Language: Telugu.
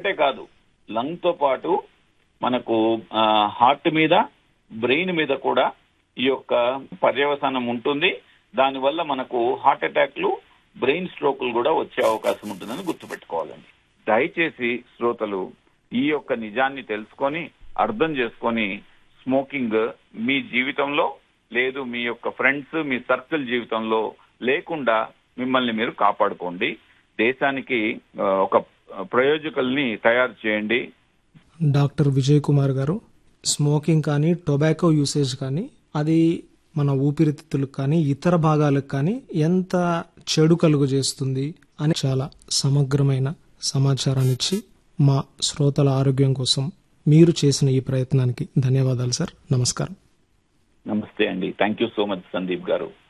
ఒకటే కాదు లంగ్ తో పాటు మనకు హార్ట్ మీద బ్రెయిన్ మీద కూడా ఈ యొక్క పర్యవసానం ఉంటుంది దానివల్ల మనకు హార్ట్ అటాక్లు బ్రెయిన్ స్ట్రోకులు కూడా వచ్చే అవకాశం ఉంటుందని గుర్తుపెట్టుకోవాలండి దయచేసి శ్రోతలు ఈ యొక్క నిజాన్ని తెలుసుకొని అర్థం చేసుకొని స్మోకింగ్ మీ జీవితంలో లేదు మీ యొక్క ఫ్రెండ్స్ మీ సర్కిల్ జీవితంలో లేకుండా మిమ్మల్ని మీరు కాపాడుకోండి దేశానికి ఆ, ఒక ప్రయోజకుల్ని తయారు చేయండి డాక్టర్ విజయ్ కుమార్ గారు స్మోకింగ్ కానీ టొబాకో యూసేజ్ కానీ అది మన ఊపిరితిత్తులకు కానీ ఇతర భాగాలకు కానీ ఎంత చెడు కలుగు చేస్తుంది అని చాలా సమగ్రమైన సమాచారాన్ని ఇచ్చి మా శ్రోతల ఆరోగ్యం కోసం మీరు చేసిన ఈ ప్రయత్నానికి ధన్యవాదాలు సార్ నమస్కారం నమస్తే అండి thank you so much Sandeep గారు